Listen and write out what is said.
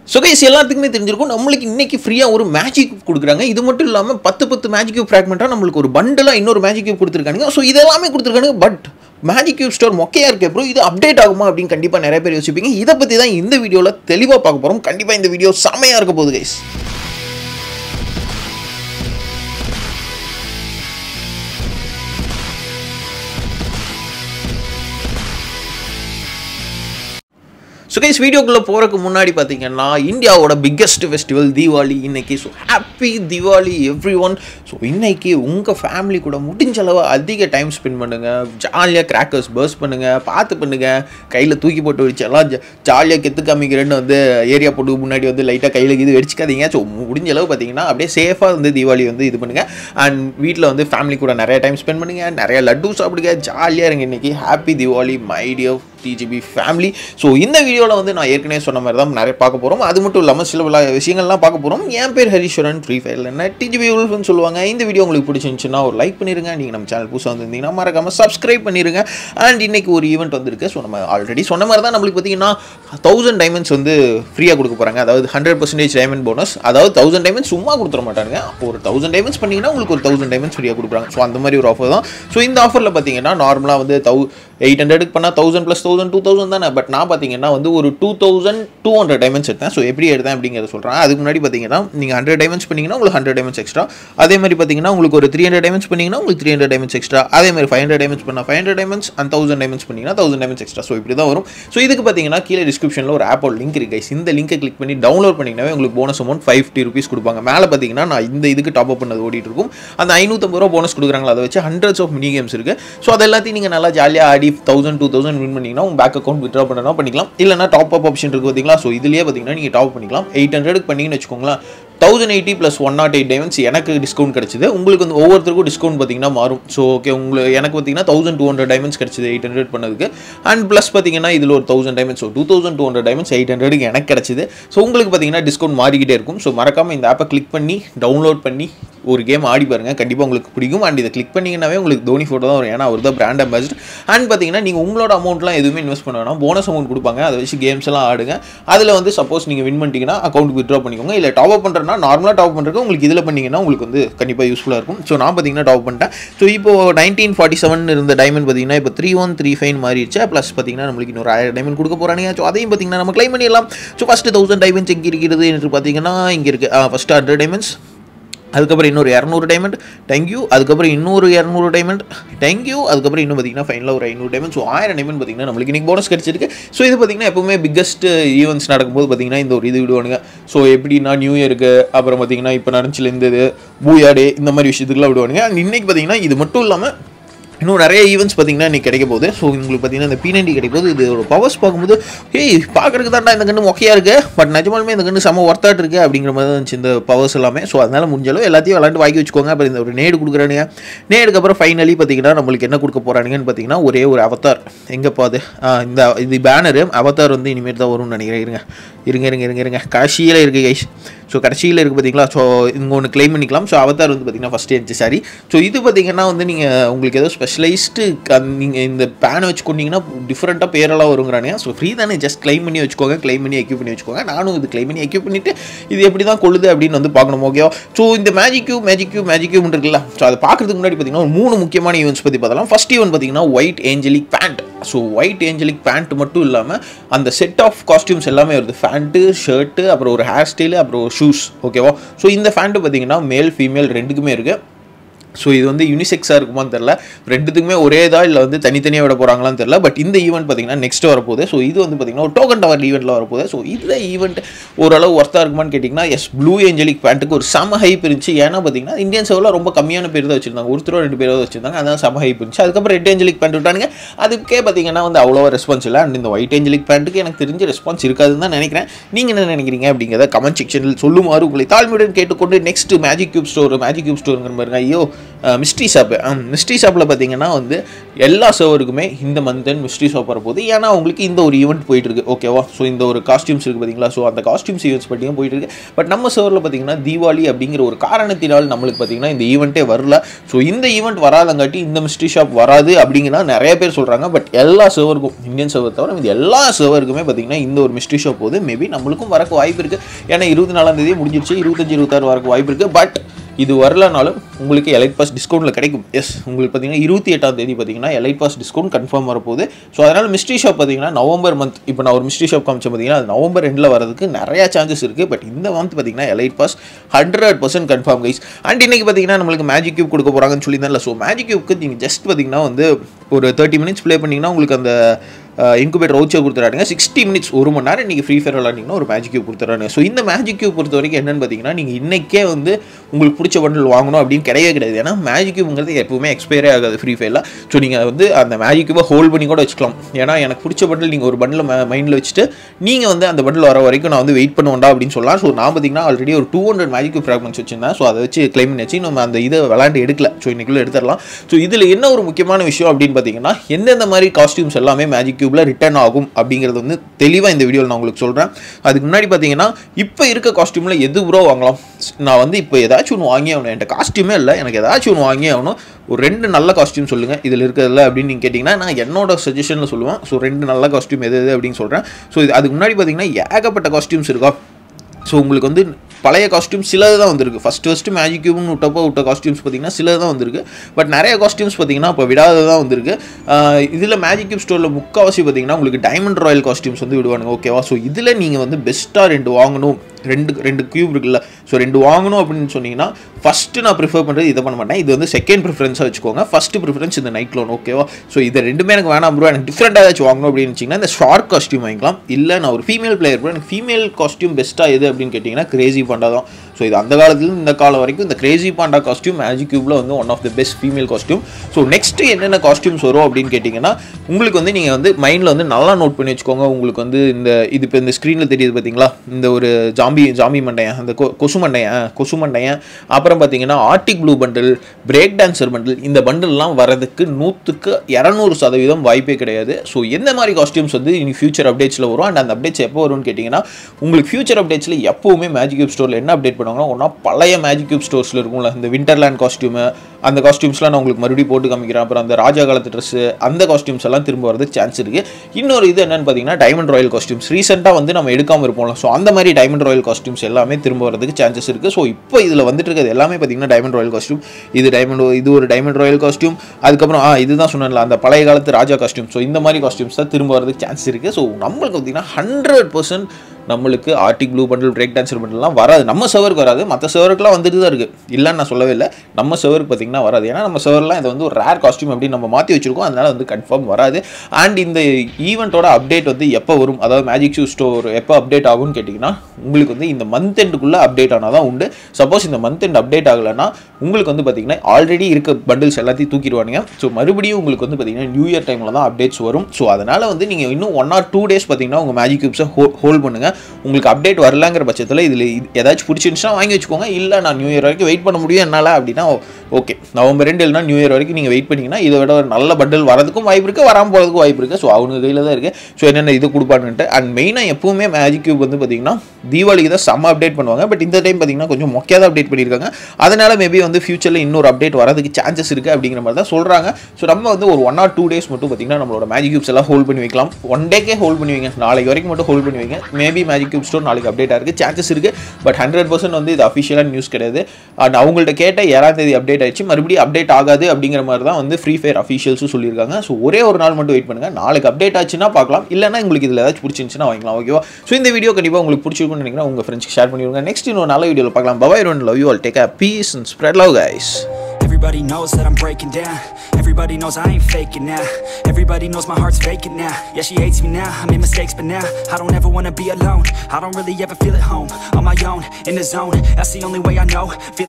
So guys எல்லாத்துக்குமே தெரிஞ்சிருக்கும் நம்மளுக்கு இன்னைக்கு ஃப்ரீயாக ஒரு மேஜிக் கொடுக்குறாங்க இது மட்டும் இல்லாமல் பத்து பத்து மேஜிக் கியூப் ஃப்ராக்மெண்ட்டாக நம்மளுக்கு ஒரு பண்டலாக இன்னொரு மேஜிக் கியூப் கொடுத்துருக்காங்க ஸோ இதெல்லாமே கொடுத்துருக்காங்க பட் மேஜிக் கியூப் ஸ்டோர் மொக்கையாக இருக்கு ப்ரோ இது அப்டேட் ஆகுமா அப்படின்னு கண்டிப்பாக நிறைய பேர் யோசிப்பீங்க இதை பற்றி தான் இந்த வீடியோவில் தெளிவாக பார்க்க போகிறோம் கண்டிப்பாக இந்த வீடியோ செமையாக இருக்க போகுது கைஸ் ஸோ கைஸ் வீடியோக்குள்ளே போகிறதுக்கு முன்னாடி பார்த்தீங்கன்னா இந்தியாவோட பிக்கெஸ்ட் ஃபெஸ்டிவல் தீபாவளி இன்னைக்கு so happy Deepavali every one so இன்னைக்கு உங்கள் ஃபேமிலி கூட முடிஞ்ச அளவு அதிக டைம் ஸ்பெண்ட் பண்ணுங்கள் ஜாலியாக கிராக்கர்ஸ் பர்ஸ் பண்ணுங்கள் பார்த்து பண்ணுங்கள் கையில் தூக்கி போட்டு வெடிச்சு எல்லாம் ஜாலியாக கெத்து காமிக்கிறேன்னு வந்து ஏரியா போட்டு முன்னாடி வந்து லைட்டாக கையில் இது வெடிச்சிக்காதீங்க ஸோ முடிஞ்ச அளவு பார்த்தீங்கன்னா அப்படியே சேஃபாக வந்து தீபாவளி வந்து இது பண்ணுங்கள் அண்ட் வீட்டில் வந்து ஃபேமிலி கூட நிறைய டைம் ஸ்பெண்ட் பண்ணுங்கள் நிறைய லட்டு சாப்பிடுங்க ஜாலியாக இருங்க இன்னைக்கு happy Deepavali my dear DGP family so இந்த வீடியோவில் வந்து நான் ஏற்கனவே சொன்ன மாதிரி தான் நிறைய பார்க்க போகிறோம் அது மட்டும் இல்லாமல் சில பல விஷயங்கள்லாம் பார்க்க போகிறோம் என் பேர் ஹரிஸ்வரன் ஃப்ரீ ஃபயரில் என்ன டிஜிபி உல்ஃப்னு சொல்லுவாங்க இந்த வீடியோ உங்களுக்கு பிடிச்சிருந்துச்சுன்னா ஒரு லைக் பண்ணிருங்க நீங்கள் நம்ம சேனல் புதுசாக வந்திருந்தீங்கன்னா மறக்காமல் சப்ஸ்கிரைப் பண்ணிருங்க அண்ட் இன்னைக்கு ஒரு ஈவெண்ட் வந்திருக்கு ஸோ நம்ம ஆல்ரெடி சொன்ன மாதிரி தான் நம்மளுக்கு பார்த்தீங்கன்னா தௌசண்ட் டைமண்ட்ஸ் வந்து ஃப்ரீயாக கொடுக்க போகிறாங்க அதாவது ஹண்ட்ரட் பர்சன்டேஜ் டைமண்ட் போனஸ் அதாவது தௌசண்ட் டைமண்ட்ஸ் சும்மா கொடுத்துட மாட்டாங்க ஒரு தௌசண்ட் டைமண்ட்ஸ் பண்ணிங்கன்னா உங்களுக்கு ஒரு தௌசண்ட் டைமண்ட்ஸ் ஃப்ரீயாக கொடுக்குறாங்க ஸோ அந்த மாதிரி ஒரு ஆஃபர் தான் ஸோ இந்த ஆஃபரில் பார்த்தீங்கன்னா நார்மலாக வந்து தௌ எயிட் ஹண்ட்ரடுக்கு பண்ணால் thousand plus thousand two thousand தானே பட் நான் பார்த்தீங்கன்னா வந்து ஒரு two thousand two hundred diamonds எடுத்தேன் ஸோ எப்படி எடுத்தேன் அப்படிங்கிறத சொல்கிறேன் அதுக்கு முன்னாடி பார்த்தீங்கன்னா நீங்கள் ஹண்ட்ரட் டைமண்ட்ஸ் பண்ணிங்கன்னா உங்களுக்கு ஹண்ட்ரட் டைமண்ட்ஸ் எக்ஸ்ட்ரா அதே மாதிரி பார்த்தீங்கன்னா உங்களுக்கு ஒரு த்ரீ ஹண்ட்ரட் டைமண்ட்ஸ் பண்ணிங்கன்னா உங்களுக்கு த்ரீ ஹண்ட்ரட் டைமண்ட்ஸ் எக்ஸ்ட்ரா அதே மாதிரி ஃபைவ் ஹண்ட்ரட் டைமண்ட்ஸ் பண்ணால் five hundred diamonds and thousand diamonds பண்ணிங்கன்னா தௌசண்ட் டைமண்ட்ஸ் எக்ஸ்ட்ரா ஸோ இப்படி தான் வரும் ஸோ இதுக்கு பார்த்தீங்கன்னா கீழே டிஸ்கிரிப்ஷனில் ஒரு ஆப்போட லிங்க் இருக்கு guys. இந்த லிங்கை கிளிக் பண்ணி டவுன்லோட் பண்ணிங்கனாவே உங்களுக்கு bonus amount five fifty rupees கொடுப்பாங்க மேலே பார்த்தீங்கன்னா நான் இந்த இதுக்கு டாப் அப் பண்ணது ஓடிட்டு இருக்கும் அந்த ஐநூற்றம்பது ரூபா போனஸ் கொடுக்குறாங்களா அதை வச்சு ஹண்ட்ரட்ஸ் ஆஃப் மினி கேம்ஸ் இருக்குது ஸோ அது எல்லாத்தையும் நீங்கள் நல்லா ஜாலியாக ஆடி தௌசண்ட் டூ தௌசண்ட் வின் பண்ணிங்கன்னா உங்கள் பேக் அக்கௌண்ட் வித்ரா பண்ணனா பண்ணிக்கலாம் இல்லைனா டாப் அப் ஆப்ஷன் இருக்குது பார்த்தீங்களா ஸோ இதுலேயே பார்த்தீங்கன்னா நீங்கள் டாப் பண்ணிக்கலாம் எயிட் ஹண்ட்ரடுக்கு பண்ணிங்கன்னு வச்சுக்கோங்களேன் thousand eighty plus one naught eight diamonds எனக்கு டிஸ்கவுண்ட் கிடச்சிது உங்களுக்கு வந்து ஒவ்வொருத்தருக்கும் டிஸ்கவுண்ட் பார்த்தீங்கன்னா மாறும் ஸோ ஓகே உங்களுக்கு எனக்கு பார்த்தீங்கன்னா தௌசண்ட் டூ ஹண்ட்ரட் டைமண்ட்ஸ் கிடச்சிது எயிட் ஹண்ட்ரட் பண்ணதுக்கு அண்ட் ப்ளஸ் பார்த்தீங்கன்னா இதில் ஒரு thousand diamonds so two thousand two hundred diamonds eight ஹண்ட்ரடுக்கு எனக்கு கிடச்சிது ஸோ உங்களுக்கு பார்த்தீங்கன்னா டிஸ்கவுண்ட் மாறிக்கிட்டே இருக்கும் ஸோ மறக்காமல் இந்த ஆப்பை கிளிக் பண்ணி டவுன்லோட் பண்ணி ஒரு கேம் ஆடி பாருங்க கண்டிப்பாக உங்களுக்கு பிடிக்கும் அண்ட் இதை கிளிக் பண்ணிங்கன்னாவே உங்களுக்கு தோனி ஃபோட்டோ தான் வரும் ஏன்னா அவர் தான் பிராண்ட் அம்பாசிடர் அண்ட் பார்த்தீங்கன்னா நீங்கள் உங்களோட அமௌண்ட்லாம் எதுவுமே இன்வெஸ்ட் பண்ண வேணாம் போனஸ் அமௌண்ட் கொடுப்பாங்க அதை வச்சு கேம்ஸ் எல்லாம் ஆடுங்க அதில் வந்து சப்போஸ் நீங்கள் வின் பண்ணிட்டீங்கன்னா அக்கௌண்ட் வித்ட்ரா பண்ணிக்கோங்க இல்லை டாப் அப் பண்ணுறேன்னா நார்மலாக டாப் பண்ணுறதுக்கு உங்களுக்கு இதில் பண்ணிங்கன்னா உங்களுக்கு வந்து கண்டிப்பாக யூஸ்ஃபுல்லாக இருக்கும் ஸோ நான் பார்த்தீங்கன்னா டாப் பண்ணிட்டேன் ஸோ இப்போ நைன்டீன் ஃபார்ட்டி செவன் இருந்த டைமண்ட் பார்த்தீங்கன்னா இப்போ த்ரீ ஒன் த்ரீ ஃபைன் மாறிடுச்சு ப்ளஸ் பார்த்தீங்கன்னா நம்மளுக்கு இன்னொரு ஆயிரம் டைமண்ட் கொடுக்க போகிறாங்க ஸோ அதையும் பார்த்தீங்கன்னா நம்ம கிளைம் பண்ணிடலாம் ஸோ ஃபஸ்ட்டு தௌசண்ட் டைமண்ட்ஸ் எங்கே இருக்கிறது என்று பார்த்தீங்கன்னா இங்கே இருக்குது ஃபஸ்ட்டு ஹண்ட்ரட் டைமண்ட்ஸ் அதுக்கப்புறம் இன்னொரு இரநூறு டைமண்ட் தேங்க்யூ அதுக்கப்புறம் இன்னொரு இரநூறு டைமண்ட் தேங்க்யூ அதுக்கப்புறம் இன்னும் பார்த்தீங்கன்னா ஃபைனலாக ஒரு ஐநூறு டைமண்ட் ஸோ ஆயிரம் டைமண்ட் பார்த்தீங்கன்னா நம்மளுக்கு இன்றைக்கி போனஸ் கிடச்சிருக்கு ஸோ இது பார்த்தீங்கன்னா எப்பவுமே பிக்கஸ்ட் ஈவெண்ட்ஸ் நடக்கும்போது பார்த்தீங்கன்னா இந்த ஒரு இது விடுவானுங்க ஸோ எப்படின்னா நியூ இயருக்கு அப்புறம் பார்த்தீங்கன்னா இப்போ நடந்துச்சுல இந்த இது பூயா டே இந்த மாதிரி விஷயத்துக்குலாம் விடுவானுங்க அண்ட் இன்னைக்கு பார்த்தீங்கன்னா இது மட்டும் இல்லாமல் இன்னும் நிறைய ஈவெண்ட்ஸ் பார்த்தீங்கன்னா இன்றைக்கி கிடைக்க போகுது ஸோ உங்களுக்கு பார்த்தீங்கன்னா இந்த பீனண்டி கிடைக்க போகுது இது ஒரு பவர்ஸ் பார்க்கும்போது ஏய் பார்க்குறதுக்கு தான்டா இந்த கண்ணு மொக்கையாக இருக்குது பட் நிஜமாலுமே இந்த கண்ணு செம்ம ஒர்த்தாட் இருக்குது அப்படிங்கிற மாதிரி தான் இருந்துச்சு இந்த பவர்ஸ் எல்லாமே ஸோ அதனால் முடிஞ்சளவு எல்லாத்தையும் விளாண்டு வாங்கி வச்சுக்கோங்க அப்புறம் இந்த ஒரு நேடு கொடுக்குறானுங்க நேடுக்கு அப்புறம் ஃபைனலி பார்த்தீங்கன்னா நம்மளுக்கு என்ன கொடுக்க போகிறானுங்கன்னு பார்த்தீங்கன்னா ஒரே ஒரு அவதார் எங்கேப்பா அது ஆ, இந்த இது பேனரு அவதார் வந்து இனிமேல் தான் வரும்னு நினைக்கிறேன் இருங்க இருங்க இருங்க இருங்க இருங்க கடைசியில் இருக்குது கைஸ் ஸோ கடைசியில் இருக்குது பார்த்தீங்களா ஸோ இங்கே ஒன்று க்ளைம் பண்ணிக்கலாம் ஸோ அவதார் வந்து பார்த்தீங்கன்னா ஃபஸ்ட்டு இருந்துச்சு சாரி ஸோ இது பார்த்தீங்கன்னா வந்து நீங்கள் உங்களுக்கு ஏதோ ஸ்பெஷலைஸ்டு நீங்கள் இந்த பேனை வச்சு கொண்டீங்கன்னா டிஃப்ரெண்ட்டாக பேரெல்லாம் வருங்கிறானுங்க ஸோ ஃப்ரீ தானே ஜஸ்ட் க்ளைம் பண்ணி வச்சுக்கோங்க க்ளைம் பண்ணி எக்யூப் பண்ணி வச்சுக்கோங்க நானும் இது க்ளைம் பண்ணி எக்யூப் பண்ணிவிட்டு இது எப்படி தான் கொள்ளுது அப்படின்னு வந்து பார்க்கணும் ஓகேவா ஸோ இந்த magic cube magic cube magic cube இருக்குல்ல ஸோ அதை பார்க்குறதுக்கு முன்னாடி பார்த்தீங்கன்னா ஒரு மூணு முக்கியமான ஈவெண்ட்ஸ் பற்றி பார்த்தலாம் ஃபஸ்ட் ஈவெண்ட் பார்த்தீங்கன்னா white angelic band so white angelic band மட்டும் இல்லாமல் அந்த செட் ஆஃப் காஸ்டியூம்ஸ் எல்லாமே வருது ஃபேண்ட்டு ஷர்ட்டு அப்புறம் ஒரு ஹேர் ஸ்டைலு அப்புறம் ஷூஸ் ஓகேவா ஸோ இந்த ஃபேண்ட்டு பார்த்தீங்கன்னா மேல் ஃபீமேல் ரெண்டுக்குமே இருக்குது ஸோ இது வந்து யூனிசெக்ஸாக இருக்குமான்னு தெரில ரெண்டுத்துக்குமே ஒரே இதா இல்லை வந்து தனித்தனியாக விட போகிறாங்களான்னு தெரில பட் இந்த ஈவெண்ட் பார்த்தீங்கன்னா நெக்ஸ்ட் வரப்போகுது ஸோ இது வந்து பார்த்தீங்கன்னா ஒரு டோக்கன் டவர் ஈவெண்ட்டில் வரப்போகுது ஸோ இந்த ஈவெண்ட் ஓரளவு ஒர்த்தாக இருக்குமான்னு கேட்டிங்கன்னா எஸ் ப்ளூ ஏஞ்சலிக் பேண்ட்டுக்கு ஒரு செம ஹைப் இருந்துச்சு ஏன்னா பார்த்தீங்கன்னா இந்தியன் சர்வில் ரொம்ப கம்மியான பேர் தான் வச்சிருந்தாங்க ஒருத்தரோ ரெண்டு பேரோ வச்சிருந்தாங்க அதான் செம ஹைப் இருந்துச்சு அதுக்கப்புறம் ரெட் ஏஞ்சலிக் பேண்ட் விட்டானுங்க அதுக்கே பார்த்தீங்கன்னா வந்து அவ்வளோவா ரெஸ்பான்ஸ் இல்லை அண்ட் இந்த ஒயிட் ஏஞ்சலிக் பேண்ட்டுக்கு எனக்கு தெரிஞ்ச ரெஸ்பான்ஸ் இருக்காதுன்னு தான் நினைக்கிறேன் நீங்கள் என்ன நினைக்கிறீங்க அப்படிங்கிறத கமெண்ட் செக்ஷனில் சொல்லுமாறு உங்களை தாழ்மையுடன் கேட்டுக்கொண்டு next magic cube store magic cube ஸ்டோருங்கிற பாருங்க ஐயோ மிஸ்ட்ரி ஷாப்பு மிஸ்ட்ரி ஷாப்பில் பார்த்தீங்கன்னா வந்து எல்லா சர்வருக்குமே இந்த மந்த் அண்ட் மிஸ்ட்ரி ஷாப் வரப்போகுது ஏன்னா உங்களுக்கு இந்த ஒரு ஈவெண்ட் போயிட்டு இருக்கு ஓகேவா ஸோ இந்த ஒரு காஸ்டியூம்ஸ் இருக்குது பார்த்தீங்களா ஸோ அந்த காஸ்டியூம்ஸ் ஈவெண்ட்ஸ் பற்றியும் போயிட்டு இருக்கு பட் நம்ம சர்வரில் பார்த்தீங்கன்னா தீபாவளி அப்படிங்கிற ஒரு காரணத்தினால் நம்மளுக்கு பார்த்தீங்கன்னா இந்த ஈவெண்ட்டே வரல ஸோ இந்த ஈவெண்ட் வராதங்காட்டி இந்த மிஸ்ட்ரி ஷாப் வராது அப்படிங்கன்னா நிறைய பேர் சொல்கிறாங்க பட் எல்லா சர்வருக்கும் இந்தியன் சர்வர் தவிர இது எல்லா சர்வருக்குமே பார்த்தீங்கன்னா இந்த ஒரு மிஸ்ட்ரி ஷாப் போகுது மேபி நம்மளுக்கும் வரக்கு வாய்ப்பு இருக்குது ஏன்னா இருபத்தி நாலாம் தேதி முடிஞ்சிருச்சு இருபத்தஞ்சு இருபத்தாறு வரக்கு வாய்ப்பு இருக்குது பட் இது வரலனாலும் உங்களுக்கு எலைட் பாஸ் டிஸ்கவுண்ட்டில் கிடைக்கும் எஸ் உங்களுக்கு பார்த்தீங்கன்னா இருபத்தி எட்டாம் தேதி பார்த்தீங்கன்னா எலைட் பாஸ் டிஸ்கவுண்ட் கன்ஃபார்ம் வரப்போகுது ஸோ அதனால் மிஸ்ட்ரி ஷாப் பார்த்தீங்கன்னா நவம்பர் மந்த் இப்போ நான் ஒரு மிஸ்ட்ரி ஷாப் காமிச்சேன் பார்த்தீங்கன்னா அது நவம்பர் ரெண்டில் வரதுக்கு நிறையா சான்சஸ் இருக்குது பட் இந்த மந்த் பார்த்தீங்கன்னா elite pass hundred percent confirm guys and இன்னைக்கு பார்த்தீங்கன்னா நம்மளுக்கு மேஜிக் கியூப் கொடுக்க போகிறாங்கன்னு சொல்லியிருந்தேன்ல ஸோ மேஜிக் கியூப்க்கு நீங்கள் ஜஸ்ட் பார்த்தீங்கன்னா வந்து ஒரு தேர்ட்டி மினிட்ஸ் ப்ளே பண்ணிங்கன்னா உங்களுக்கு அந்த இன்குபேட்டர் வவுச்சர் கொடுத்துறாங்க சிக்ஸ்டி மினிட்ஸ் ஒரு மணி நேரம் நீங்கள் ஃப்ரீ ஃபயர் விளாண்டிங்கன்னா ஒரு மேஜிக் கியூப் கொடுத்துறாங்க ஸோ இந்த மேஜிக் கியூப் பொறுத்த வரைக்கும் என்னன்னு பார்த்தீங்கன்னா நீங்கள் இன்றைக்கே வந்து உங்களுக்கு பிடிச்ச பண்டில் வாங்கணும் அப்படின்னு கிடையவே கிடையாது ஏன்னா மேஜிக் கியூப்ங்கிறது எப்பவுமே எக்ஸ்பயரே ஆகாது ஃப்ரீ ஃபயரில் ஸோ நீங்கள் வந்து அந்த மேஜிக் கியூபை ஹோல்ட் பண்ணி கூட வச்சுக்கலாம் ஏன்னா எனக்கு பிடிச்ச பண்டில் நீங்கள் ஒரு பண்டில் மைண்டில் வச்சுட்டு நீங்கள் வந்து அந்த பண்டில் வர வரைக்கும் நான் வந்து வெயிட் பண்ணுவேன்டா அப்படின்னு சொல்லலாம் ஸோ நான் பார்த்தீங்கன்னா ஆல்ரெடி ஒரு two hundred magic cube fragments வச்சிருந்தேன் ஸோ அதை வச்சு கிளைம் பண்ணி வச்சு நம்ம அந்த இதை விளாண்டு எடுக்கல ஸோ இன்னைக்குள்ள எடுத்துடலாம் ஸோ இதில் என்ன ஒரு முக்கியமான விஷயம் அப்படின்னு பார்த்தீங்கன்னா எந்தெந்த மாதிரி காஸ்டியூம்ஸ் எல்லாமே மேஜிக் கியூப்ல ரிட்டர்ன் ஆகும் அப்படிங்கிறது வந்து தெளிவாக இந்த வீடியோவில் நான் உங்களுக்கு சொல்கிறேன் அதுக்கு முன்னாடி பார்த்தீங்கன்னா இப்போ இருக்க காஸ்டியூமில் எது ப்ரோ வாங்கலாம் நான் வந்து இப்போ ஏதாச்சும் ஒன்று வாங்கி ஆகணும் என்கிட்ட காஸ்டியூமே இல்லை எனக்கு ஏதாச்சும் ஒன்று வாங்கி ஆகணும் ஒரு ரெண்டு நல்ல காஸ்டியூம் சொல்லுங்கள் இதில் இருக்கிறதுல அப்படின்னு நீங்கள் கேட்டிங்கன்னா நான் என்னோட சஜஷனில் சொல்லுவேன் ஸோ ரெண்டு நல்ல காஸ்டியூம் எது எது அப்படின்னு சொல்கிறேன் ஸோ இது அதுக்கு முன்னாடி பார்த்தீங்கன்னா ஏகப்பட்ட காஸ்டியூம்ஸ் இருக்கா ஸோ உங்களுக்கு வந்து பழைய காஸ்டியூம் சிலது தான் வந்திருக்கு ஃபஸ்ட்டு ஃபஸ்ட்டு மேஜிக் கியூப்னு விட்டப்போ விட்ட காஸ்டியூம்ஸ் பார்த்தீங்கன்னா சிலது தான் வந்திருக்கு பட் நிறைய காஸ்டியூம்ஸ் பார்த்தீங்கன்னா இப்போ விடாத தான் வந்திருக்கு இதில் மேஜிக் கியூப் ஸ்டோரில் முக்கால்வாசி பார்த்தீங்கன்னா உங்களுக்கு டைமண்ட் ராயல் காஸ்டியூம்ஸ் வந்து விடுவானுங்க ஓகேவா ஸோ இதில் நீங்கள் வந்து பெஸ்ட்டாக ரெண்டு வாங்கணும் ரெண்டு ரெண்டு கியூப் இருக்குல்ல ஸோ ரெண்டு வாங்கணும் அப்படின்னு சொன்னீங்கன்னா ஃபஸ்ட்டு நான் ப்ரிஃபர் பண்ணுறது இதை பண்ண மாட்டேன் இது வந்து செகண்ட் ப்ரிஃபரன்ஸாக வச்சுக்கோங்க ஃபஸ்ட்டு ப்ரிஃபரன்ஸ் இந்த நைட் லோன் ஓகேவா ஸோ இது ரெண்டுமே எனக்கு வேணாம் ப்ரோ எனக்கு டிஃப்ரெண்ட்டாக ஏதாச்சும் வாங்கணும் அப்படின்னு வச்சிங்கன்னா இந்த ஷார்ட் காஸ்டியூம் வாங்கிக்கலாம் இல்லை நான் ஒரு ஃபீமேல் பிளேயர் ப்ரோ எனக்கு ஃபீமேல் காஸ்டியூம் பெஸ்ட்டாக எது அப்படின்னு கேட்டிங்கன்னா கிரேசி பாண்டா தான் ஸோ இது அந்த காலத்துலேருந்து இந்த காலம் வரைக்கும் இந்த கிரேசி பாண்டா காஸ்டியூம் மேஜிக் கியூப்ல வந்து one of the best female costume so next என்னென்ன காஸ்டியூம்ஸ் வரும் அப்படின்னு கேட்டிங்கன்னா உங்களுக்கு வந்து நீங்கள் வந்து மைண்டில் வந்து நல்லா நோட் பண்ணி வச்சுக்கோங்க உங்களுக்கு வந்து இந்த இது இப்போ இந்த ஸ்க்ரீனில் தெரியுது பார்த்தீங்களா இந்த ஒரு ஜாம்பி ஜாம்பி மண்டையன் அந்த கொ கொசு மண்டையன் கொசு மண்டையன் அப்புறம் பார்த்தீங்கன்னா arctic blue bundle break dancer bundle இந்த பண்டில்லாம் வரதுக்கு நூற்றுக்கு இரநூறு சதவீதம் வாய்ப்பே கிடையாது ஸோ எந்த மாதிரி காஸ்டியூம்ஸ் வந்து இனி ஃபியூச்சர் அப்டேட்ஸில் வரும் அண்ட் அந்த அப்டேட்ஸ் எப்போ வரும்னு கேட்டிங்கன்னா உங்களுக்கு ஃபியூச்சர் அப்டேட்ஸில் எப்போவுமே மேஜிக் கியூப் ஸ்டோரில் என்ன அப்டேட் பண்ணுவாங்கன்னா ஒன்றா பழைய மேஜிக் கியூப் ஸ்டோர்ஸில் இருக்கும்ல இந்த விண்டர்லேண்ட் காஸ்டியூமு அந்த காஸ்டியூம்ஸ்லாம் நான் உங்களுக்கு மறுபடியும் போட்டு காமிக்கிறேன் அப்புறம் அந்த ராஜா காலத்து ட்ரெஸ்ஸு அந்த காஸ்டியூம்ஸ் எல்லாம் திரும்ப வரதுக்கு சான்ஸ் இருக்குது இன்னொரு இது என்னன்னு பார்த்தீங்கன்னா டைமண்ட் ராயல் காஸ்டியூம்ஸ் ரீசெண்டாக வந்து நம்ம எடுக்காமல் இருப்போம்ல ஸோ அந்த மாதிரி டைமண்ட் ராயல் காஸ்டியூம்ஸ் எல்லாமே திரும்ப வரதுக்கு சான்சஸ் இருக்குது ஸோ இப்போ இதில் வந்துட்டு இருக்கிறது எல்லாமே பார்த்தீங்கன்னா டைமண்ட் ராயல் காஸ்டியூம் இது டைமண்ட் இது ஒரு டைமண்ட் ராயல் காஸ்டியூம் அதுக்கப்புறம் ஆ இதுதான் சொன்னேன்ல அந்த பழைய காலத்து ராஜா காஸ்டியூம் ஸோ இந்த மாதிரி காஸ்டியூம்ஸ் தான் திரும்ப வரதுக்கு சான்ஸ் இருக்குது ஸோ நம்மளுக்கு பார்த்தீங்கன்னா ஹண்ட்ரட் பர்சன்ட் நம்மளுக்கு arctic blue bundle break dancer பண்டில்லாம் வராது நம்ம சர்வருக்கு வராது மற்ற சர்வருக்குலாம் வந்துட்டு தான் இருக்குது இல்லைன்னு நான் சொல்லவே இல்லை நம்ம சர்வருக்கு பார்த்தீங்கன்னா வராது ஏன்னா நம்ம சர்வர்லாம் இது வந்து ஒரு ரேர் காஸ்டியூம் அப்படின்னு நம்ம மாற்றி வச்சிருக்கோம் அதனால வந்து கன்ஃபார்ம் வராது அண்ட் இந்த ஈவெண்ட்டோட அப்டேட் வந்து எப்போ வரும் அதாவது மேஜிக் ஷூ ஸ்டோர் எப்போ அப்டேட் ஆகும்னு கேட்டிங்கன்னா உங்களுக்கு வந்து இந்த மந்த் எண்டுக்குள்ளே அப்டேட் ஆனால் தான் உண்டு சப்போஸ் இந்த மந்த் எண்ட் அப்டேட் ஆகலைன்னா உங்களுக்கு வந்து பார்த்தீங்கன்னா ஆல்ரெடி இருக்க பண்டில்ஸ் எல்லாத்தையும் தூக்கிடுவானுங்க ஸோ மறுபடியும் உங்களுக்கு வந்து பார்த்தீங்கன்னா நியூ இயர் டைமில் தான் அப்டேட்ஸ் வரும் ஸோ அதனால் வந்து நீங்கள் இன்னும் ஒன் ஆர் டூ டேஸ் பார்த்தீங்கன்னா உங்கள் மேஜிக் கியூப்ஸை ஹோ ஹோல்ட் பண்ணுங்கள் உங்களுக்கு அப்டேட் வரலங்கிற பட்சத்தில் இதில் ஏதாச்சும் பிடிச்சிருந்துச்சுன்னா வாங்கி வச்சுக்கோங்க இல்லை நான் நியூ இயர் வரைக்கும் வெயிட் பண்ண முடியும் என்னால் அப்படின்னா ஓகே நவம்பர் ரெண்டு இல்லைனா நியூ இயர் வரைக்கும் நீங்கள் வெயிட் பண்ணிங்கன்னா இதை விட ஒரு நல்ல பண்டில் வரதுக்கும் வாய்ப்பு இருக்குது வராமல் போகிறதுக்கும் வாய்ப்பு இருக்குது ஸோ அவங்க கையில் தான் இருக்குது ஸோ என்னென்ன இது கொடுப்பானுன்ட்டு அண்ட் மெயினாக எப்பவுமே மேஜிக் கியூப் வந்து பார்த்தீங்கன்னா தீபாவளிக்கு தான் செம்ம அப்டேட் பண்ணுவாங்க பட் இந்த டைம் பார்த்தீங்கன்னா கொஞ்சம் மொக்கையாக தான் அப்டேட் பண்ணியிருக்காங்க அதனால் மேபி வந்து ஃபியூச்சரில் இன்னொரு அப்டேட் வரதுக்கு சான்சஸ் இருக்குது அப்படிங்கிற மாதிரி தான் சொல்கிறாங்க ஸோ நம்ம வந்து ஒரு ஒன் ஆர் டூ டேஸ் மட்டும் பார்த்தீங்கன்னா நம்மளோட மேஜிக் கியூப்ஸ் எல்லாம் ஹோல்ட் பண்ணி வைக்கலாம் ஒன் டேக்கே ஹோல்ட் பண்ணி வைங்க நாளைக்கு வரைக்கும் மட்டும் ஹோல்ட் பண்ணி வைங்க மேபி மேஜிக் கியூப் ஸ்டோர் நாளைக்கு அப்டேட் ஆயிருக்கு சான்சஸ் இருக்குது பட் ஹண்ட்ரட் பர்சன்ட் வந்து இது அஃபிஷியலாக நியூஸ் கிடையாது அண்ட் அவங்கள்ட்ட கேட்ட ஏழாம் தேதி அப்டேட் ஆயிடுச்சு மறுபடியும் அப்டேட் ஆகாது அப்படிங்கிற மாதிரி தான் வந்து ஃப்ரீ ஃபயர் அஃபிஷியல்ஸும் சொல்லியிருக்காங்க ஸோ ஒரே ஒரு நாள் மட்டும் வெயிட் பண்ணுங்கள் நாளைக்கு அப்டேட் ஆச்சுன்னா பார்க்கலாம் இல்லைனா உங்களுக்கு இதில் ஏதாச்சும் பிடிச்சிருந்துச்சுன்னா வாங்கிக்கலாம் ஓகேவா ஸோ இந்த வீடியோ கண்டிப்பாக உங்களுக்கு பிடிச்சிருக்கும்னு நினைக்கிறேன் உங்கள் ஃப்ரெண்ட்ஸ்க்கு ஷேர் பண்ணிவிடுங்க நெக்ஸ்ட் இன்னொரு நல்ல வீடியோவில் பார்க்கலாம் bye bye one love you all take a peace and spread love guys Everybody knows that I'm breaking down Everybody knows I ain't faking now Everybody knows my heart's faking now Yeah, she hates me now, I made mistakes but now I don't ever wanna be alone I don't really ever feel at home On my own, in the zone That's the only way I know Feel